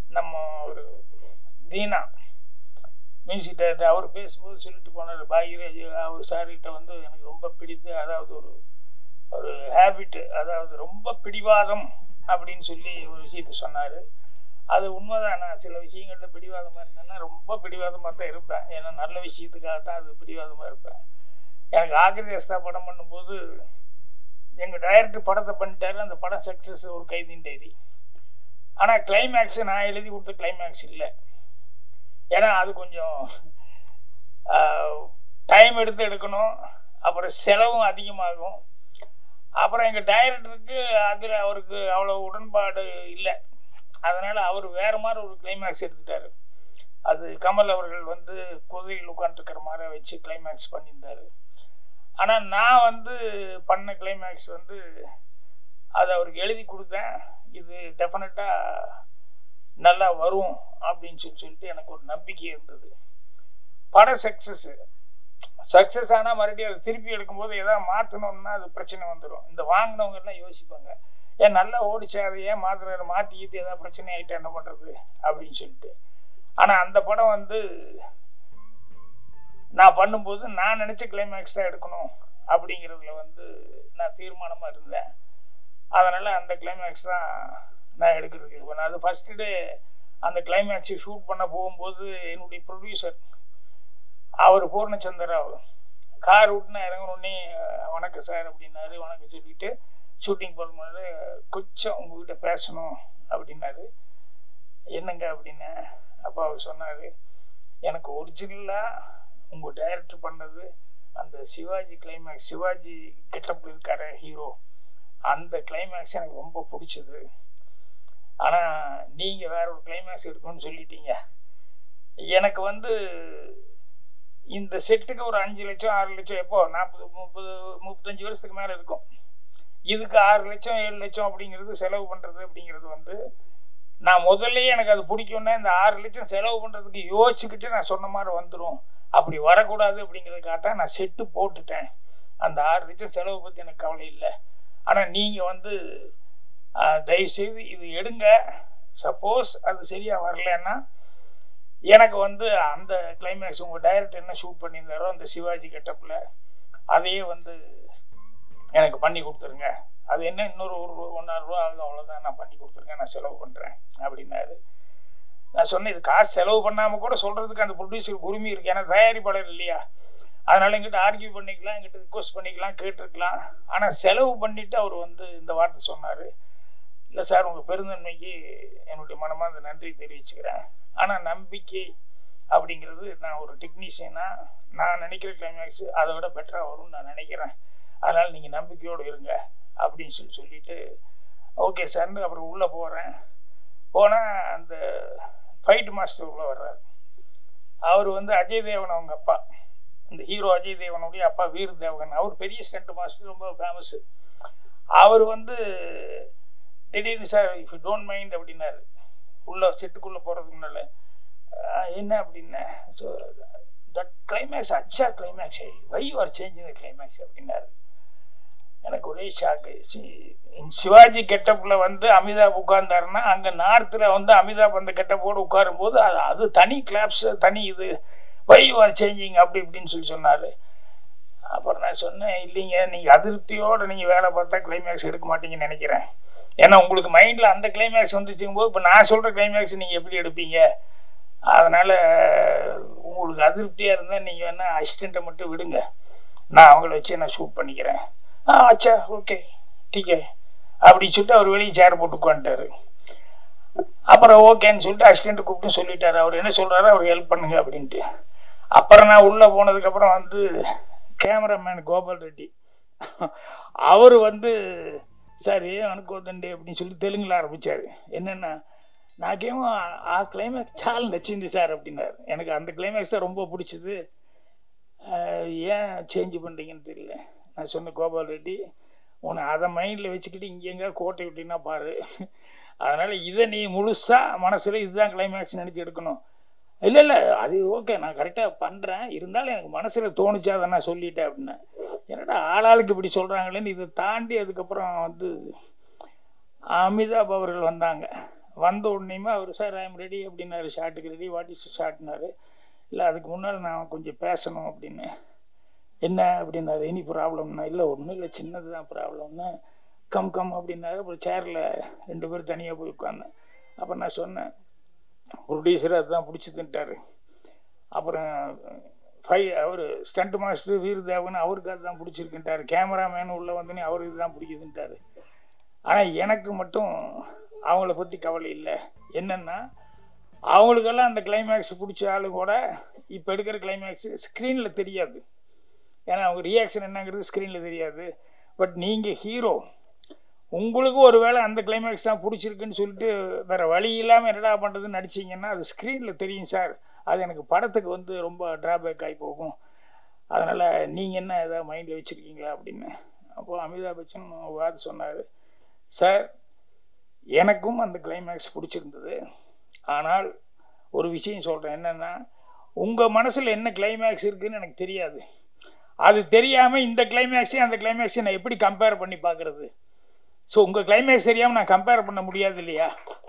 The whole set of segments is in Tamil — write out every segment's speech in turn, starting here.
நம்ம ஒரு தீனா மியூசிக் டைரக்டர் அவர் பேசும்போது சொல்லிட்டு போனார் பாக்யராஜ் அவர் சார்கிட்ட வந்து எனக்கு ரொம்ப பிடித்து அதாவது ஒரு ஒரு ஹேபிட் அதாவது ரொம்ப பிடிவாதம் அப்படின்னு சொல்லி ஒரு விஷயத்த சொன்னார் அது உண்மைதான் நான் சில விஷயங்கள்ல பிடிவாதமாக இருந்தேன்னா ரொம்ப பிடிவாதமாக தான் இருப்பேன் ஏன்னா நல்ல விஷயத்துக்காக தான் அது பிடிவாதமாக இருப்பேன் எனக்கு ஆகிரி அஸ்தா படம் பண்ணும்போது எங்கள் டைரக்டர் படத்தை பண்ணிட்டாரு அந்த படம் சக்ஸஸ் ஒரு கைதின் டைரி ஆனால் கிளைமேக்ஸ் நான் எழுதி கொடுத்த கிளைமேக்ஸ் இல்லை ஏன்னா அது கொஞ்சம் டைம் எடுத்து எடுக்கணும் அப்புறம் செலவும் அதிகமாகும் அப்புறம் எங்கள் டைரக்டருக்கு அதில் அவருக்கு அவ்வளோ உடன்பாடு இல்லை அதனால் அவர் வேறு மாதிரி ஒரு கிளைமேக்ஸ் எடுத்துட்டாரு அது கமல் அவர்கள் வந்து குதிரையில் உட்காந்துருக்கிற மாதிரி வச்சு கிளைமேக்ஸ் பண்ணியிருந்தாரு ஆனால் நான் வந்து பண்ண கிளைமேக்ஸ் வந்து அதை அவருக்கு எழுதி கொடுத்தேன் இது டெஃபினட்டாக நல்லா வரும் அப்படின்னு சொல்லி சொல்லிட்டு எனக்கு ஒரு நம்பிக்கை இருந்தது படம் சக்ஸஸ் சக்ஸஸ் ஆனால் மறுபடியும் அதை திருப்பி எடுக்கும்போது எதாவது மாற்றணும்னா அது பிரச்சனை வந்துடும் இந்த வாங்கினவங்க எல்லாம் யோசிப்பாங்க ஏன் நல்லா ஓடிச்சா அதை ஏன் மாத்துறாரு மாற்றி ஈத்து ஏதாவது பிரச்சனை ஆகிட்டு என்ன பண்ணுறது அப்படின்னு சொல்லிட்டு ஆனால் அந்த படம் வந்து நான் பண்ணும்போது நான் நினச்ச கிளைமேக்ஸ் தான் எடுக்கணும் அப்படிங்கிறதுல வந்து நான் தீர்மானமாக இருந்தேன் அதனால் அந்த கிளைமேக்ஸ் தான் நான் எடுக்கிறதுக்கு இது பண்ணேன் அது ஃபஸ்ட்டு டே அந்த கிளைமேக்ஸை ஷூட் பண்ண போகும்போது என்னுடைய ப்ரொடியூசர் அவர் பூர்ணச்சந்திராவ் கார் விட்டுனா இறங்கணுன்னே வணக்கம் சார் அப்படின்னாரு வணக்கம் சொல்லிட்டு ஷூட்டிங் போகும்போது கொஞ்சம் உங்ககிட்ட பேசணும் அப்படின்னாரு என்னங்க அப்படின்னு அப்போ அவர் சொன்னார் எனக்கு ஒரிஜினலாக உங்கள் டைரக்டர் பண்ணது அந்த சிவாஜி கிளைமேக்ஸ் சிவாஜி கெட்டப்பில் இருக்கார ஹீரோ அந்த கிளைமேக்ஸ் எனக்கு ரொம்ப பிடிச்சது ஆனால் நீங்கள் வேற ஒரு கிளைமேக்ஸ் எடுக்கணும்னு சொல்லிட்டீங்க எனக்கு வந்து இந்த செட்டுக்கு ஒரு அஞ்சு லட்சம் ஆறு லட்சம் எப்போ நாற்பது முப்பது முப்பத்தஞ்சு வருஷத்துக்கு மேலே இருக்கும் இதுக்கு ஆறு லட்சம் ஏழு லட்சம் அப்படிங்கிறது செலவு பண்ணுறது அப்படிங்கிறது வந்து நான் முதல்லயே எனக்கு அது பிடிக்கும்னா இந்த ஆறு லட்சம் செலவு பண்ணுறதுக்கு யோசிச்சுக்கிட்டு நான் சொன்ன மாதிரி வந்துடும் அப்படி வரக்கூடாது அப்படிங்கிறதுக்காக நான் செட்டு போட்டுட்டேன் அந்த ஆறு லட்சம் செலவு பற்றி எனக்கு கவலை இல்லை ஆனால் நீங்கள் வந்து தயவுசெய்து இது எடுங்க சப்போஸ் அது சரியாக வரலன்னா எனக்கு வந்து அந்த கிளைமேக்ஸ் உங்கள் டைரக்டர் என்ன ஷூட் பண்ணியிருந்தாரோ அந்த சிவாஜி கெட்டப்பில் அதையே வந்து எனக்கு பண்ணி கொடுத்துருங்க அது என்ன இன்னொரு ஒரு ஒன்றாயிரம் ரூபா ஆகும் அவ்வளோதான் நான் பண்ணி கொடுத்துருக்கேன் நான் செலவு பண்ணுறேன் அப்படின்னாரு நான் சொன்னேன் இது காசு செலவு பண்ணாமல் கூட சொல்கிறதுக்கு அந்த ப்ரொடியூசருக்கு உரிமை இருக்கு ஏன்னா தயாரிப்பாளர் இல்லையா அதனால எங்கிட்ட ஆர்கியூ பண்ணிக்கலாம் எங்கிட்ட ரிக்வஸ்ட் பண்ணிக்கலாம் கேட்டிருக்கலாம் ஆனால் செலவு பண்ணிட்டு அவர் வந்து இந்த வார்த்தை சொன்னார் இல்லை சார் உங்கள் பெருந்தன்மைக்கு என்னுடைய மனமார்ந்த நன்றி தெரிவிச்சுக்கிறேன் ஆனால் நம்பிக்கை அப்படிங்கிறது நான் ஒரு டெக்னீஷியனாக நான் நினைக்கிற கிளைமேக்ஸ் அதை விட பெட்டராக வரும்னு நான் நினைக்கிறேன் அதனால் நீங்கள் நம்பிக்கையோடு இருங்க அப்படின்னு சொல்லி சொல்லிட்டு ஓகே சார்னு அப்புறம் உள்ளே போகிறேன் போனால் அந்த ஃபைட் மாஸ்டர் உள்ளே வர்றாரு அவர் வந்து அஜய் தேவன் அவங்க அப்பா இந்த ஹீரோ அஜய் தேவனுடைய அப்பா வீர் தேவகன் அவர் பெரிய ஸ்டண்ட் மாஸ்டர் ரொம்ப ஃபேமஸ்ஸு அவர் வந்து திடீர்னு sir if you don't mind அப்படின்னாரு உள்ள செட்டுக்குள்ளே போகிறதுக்கு முன்னால் என்ன அப்படின்னா ஸோ தட் கிளைமேக்ஸ் அச்சா climax why you are changing the climax அப்படின்னாரு எனக்கு ஒரே ஷாக்கு சிவாஜி கெட்டப்பில் வந்து அமிதாப் உட்கார்ந்தாருன்னா அங்கே நார்த்தில் வந்து அமிதாப் அந்த கெட்டப்போடு உட்காரும் போது அது அது தனி கிளாப்ஸ் தனி இது வை யூ ஆர் சேஞ்சிங் அப்படி இப்படின்னு சொல்லி சொன்னார் அப்புறம் நான் சொன்னேன் இல்லைங்க நீங்கள் அதிருப்தியோடு நீங்கள் வேலை பார்த்தா கிளைமேக்ஸ் எடுக்க மாட்டீங்கன்னு நினைக்கிறேன் ஏன்னா உங்களுக்கு மைண்டில் அந்த கிளைமேக்ஸ் வந்துச்சுங்கும் போது இப்போ நான் சொல்கிற கிளைமேக்ஸ் நீங்கள் எப்படி எடுப்பீங்க அதனால் உங்களுக்கு அதிருப்தியாக இருந்தால் நீங்கள் வேணால் அசிஸ்டண்ட்டை மட்டும் விடுங்க நான் அவங்கள வச்சு நான் ஷூட் பண்ணிக்கிறேன் ஆ அச்சா ஓகே டீக்கே அப்படின்னு சொல்லிட்டு அவர் வெளியே சேர் போட்டு உட்காந்துட்டாரு அப்புறம் ஓகேன்னு சொல்லிட்டு அசிஸ்டண்ட் கூப்பிட்டு சொல்லிட்டாரு அவர் என்ன சொல்கிறாரு அவர் ஹெல்ப் பண்ணுங்க அப்படின்ட்டு அப்புறம் நான் உள்ளே போனதுக்கப்புறம் வந்து கேமராமேன் கோபால் ரெட்டி அவர் வந்து సార్ ఏం అనుకోవద్దండి அப்படின்னு சொல்லி தெலுங்குல ஆரம்பிச்சாரு என்னென்னா నాకేమో ఆ క్లైమాక్స్ చాలా నచ్చింది సార్ அப்படின்னாரு எனக்கு அந்த கிளைமேக்ஸ் தான் ரொம்ப பிடிச்சது ஏன் சேஞ்ச் பண்ணுறீங்கன்னு தெரியல நான் சொன்ன கோபால் ரெட்டி உன்னை அதை மைண்டில் வச்சுக்கிட்டு இங்கே எங்கே கோட்டை விட்டினா பாரு அதனால் இதை நீ முழுசாக மனசில் இதுதான் கிளைமேக்ஸ் நினச்சி எடுக்கணும் இல்லை இல்லை அது ஓகே நான் கரெக்டாக பண்ணுறேன் இருந்தாலும் எனக்கு மனசில் தோணுச்சா அதை நான் சொல்லிட்டேன் அப்படின்னா என்னடா ஆளாளுக்கு இப்படி சொல்கிறாங்களேன்னு இதை தாண்டி அதுக்கப்புறம் வந்து அமிதாப் அவர்கள் வந்தாங்க வந்த உடனேயுமே அவர் சார் ஐ எம் ரெடி அப்படின்னாரு ஷார்ட்டுக்கு ரெடி வாட் இஸ் ஷார்ட்னாரு இல்லை அதுக்கு முன்னால் நான் கொஞ்சம் பேசணும் அப்படின்னு என்ன அப்படின்னாரு எனி ப்ராப்ளம்னா இல்லை ஒன்றும் இல்லை சின்னது தான் ப்ராப்ளம்னா கம் கம் அப்படின்னாரு அப்புறம் சேரில் ரெண்டு பேரும் தனியாக போய் உட்காந்தேன் அப்போ நான் சொன்னேன் ப்ரொடியூசர் அதுதான் பிடிச்சதுன்ட்டாரு அப்புறம் ஃபை அவர் ஸ்டண்ட் மாஸ்டர் வீரதேவன் அவருக்கு அதுதான் பிடிச்சிருக்குன்ட்டாரு கேமராமேன் உள்ளே வந்தோடனே அவருக்கு இதுதான் பிடிக்குதுன்ட்டாரு ஆனால் எனக்கு மட்டும் அவங்கள பற்றி கவலை இல்லை என்னென்னா அவங்களுக்கெல்லாம் அந்த கிளைமேக்ஸ் பிடிச்ச ஆளு கூட இப்போ எடுக்கிற கிளைமேக்ஸ் ஸ்க்ரீனில் தெரியாது ஏன்னா அவங்க ரியாக்ஷன் என்னங்கிறது ஸ்க்ரீனில் தெரியாது பட் நீங்கள் ஹீரோ உங்களுக்கு ஒரு வேளை அந்த கிளைமேக்ஸ் தான் பிடிச்சிருக்குன்னு சொல்லிட்டு வேற வழி இல்லாமல் என்னடா பண்ணுறதுன்னு நடிச்சிங்கன்னா அது ஸ்க்ரீனில் தெரியும் சார் அது எனக்கு படத்துக்கு வந்து ரொம்ப ட்ராபேக் ஆகி போகும் அதனால் நீங்கள் என்ன ஏதாவது மைண்டில் வச்சுருக்கீங்களா அப்படின்னு அப்போது அமிதாப் பச்சன் வார்த்தை சொன்னார் சார் எனக்கும் அந்த கிளைமேக்ஸ் பிடிச்சிருந்தது ஆனால் ஒரு விஷயம் சொல்கிறேன் என்னென்னா உங்கள் மனசில் என்ன கிளைமேக்ஸ் இருக்குதுன்னு எனக்கு தெரியாது அது தெரியாமல் இந்த கிளைமேக்ஸையும் அந்த கிளைமேக்ஸையும் நான் எப்படி கம்பேர் பண்ணி பார்க்குறது ஸோ உங்கள் கிளைமேக்ஸ் தெரியாமல் நான் கம்பேர் பண்ண முடியாது இல்லையா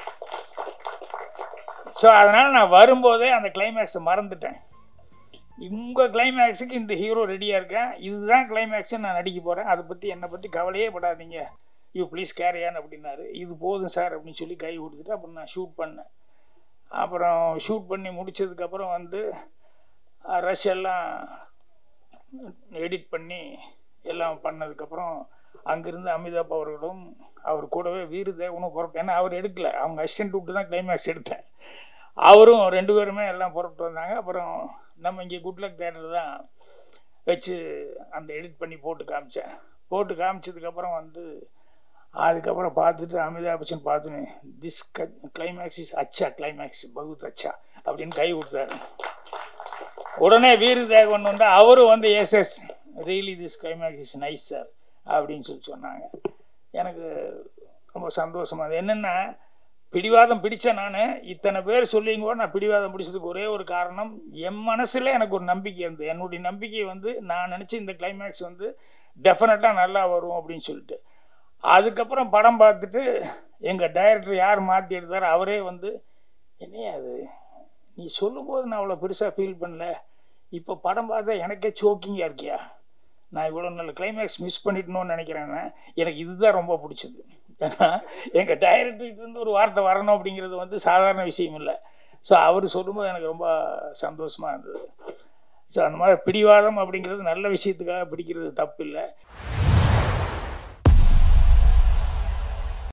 ஸோ அதனால் நான் வரும்போதே அந்த கிளைமேக்ஸை மறந்துட்டேன் உங்கள் கிளைமேக்ஸுக்கு இந்த ஹீரோ ரெடியாக இருக்கேன் இதுதான் கிளைமேக்ஸு நான் நடிக்க போகிறேன் அதை பற்றி என்னை பற்றி கவலையே படாதீங்க யூ ப்ளீஸ் கேரியான் அப்படின்னாரு இது போதும் சார் அப்படின்னு சொல்லி கை கொடுத்துட்டு அப்புறம் நான் ஷூட் பண்ணேன் அப்புறம் ஷூட் பண்ணி முடிச்சதுக்கப்புறம் வந்து ரஷ் எல்லாம் எடிட் பண்ணி எல்லாம் பண்ணதுக்கப்புறம் அங்கிருந்து அமிதாப் அவர்களும் அவர் கூடவே வீரதேவனும் புறப்பட்டு ஏன்னா அவர் எடுக்கல அவங்க அசிஸ்டன்ட் விட்டு தான் கிளைமேக்ஸ் எடுத்தேன் அவரும் ரெண்டு பேருமே எல்லாம் புறப்பட்டு வந்தாங்க அப்புறம் நம்ம இங்கே குட்லக் தேட்டர் தான் வச்சு அந்த எடிட் பண்ணி போட்டு காமிச்சேன் போட்டு காமிச்சதுக்கப்புறம் வந்து அதுக்கப்புறம் பார்த்துட்டு அமிதாப் பச்சன் பார்த்துன்னு திஸ் கிளைமேக்ஸ் இஸ் அச்சா கிளைமேக்ஸ் பகுத் அச்சா அப்படின்னு கை கொடுத்தாரு உடனே வீரதேவன் வந்து அவரும் வந்து yes yes really this climax is nice sir அப்படின்னு சொல்லி சொன்னாங்க எனக்கு ரொம்ப சந்தோஷமா அது என்னென்னா பிடிவாதம் பிடிச்ச நான் இத்தனை பேர் சொல்லிங்க கூட நான் பிடிவாதம் பிடிச்சதுக்கு ஒரே ஒரு காரணம் என் மனசில் எனக்கு ஒரு நம்பிக்கை இருந்தது என்னுடைய நம்பிக்கை வந்து நான் நினச்சி இந்த கிளைமேக்ஸ் வந்து டெஃபினட்டாக நல்லா வரும் அப்படின்னு சொல்லிட்டு அதுக்கப்புறம் படம் பார்த்துட்டு எங்கள் டைரக்டர் யார் மாற்றி எடுத்தாரோ அவரே வந்து என்னையா அது நீ சொல்லும்போது நான் அவ்வளோ பெருசாக ஃபீல் பண்ணல இப்போ படம் பார்த்தா எனக்கே சோக்கிங்காக இருக்கியா நான் இவ்வளோ நல்ல கிளைமேக்ஸ் மிஸ் பண்ணிட்டணும்னு நினைக்கிறேன் எனக்கு இதுதான் ரொம்ப பிடிச்சது ஏன்னா எங்கள் டைரக்டர்கிட்ட ஒரு வார்த்தை வரணும் அப்படிங்கிறது வந்து சாதாரண விஷயம் இல்லை ஸோ அவர் சொல்லும்போது எனக்கு ரொம்ப சந்தோஷமாக இருந்தது ஸோ அந்த மாதிரி பிடிவாதம் அப்படிங்கிறது நல்ல விஷயத்துக்காக பிடிக்கிறது தப்பு இல்லை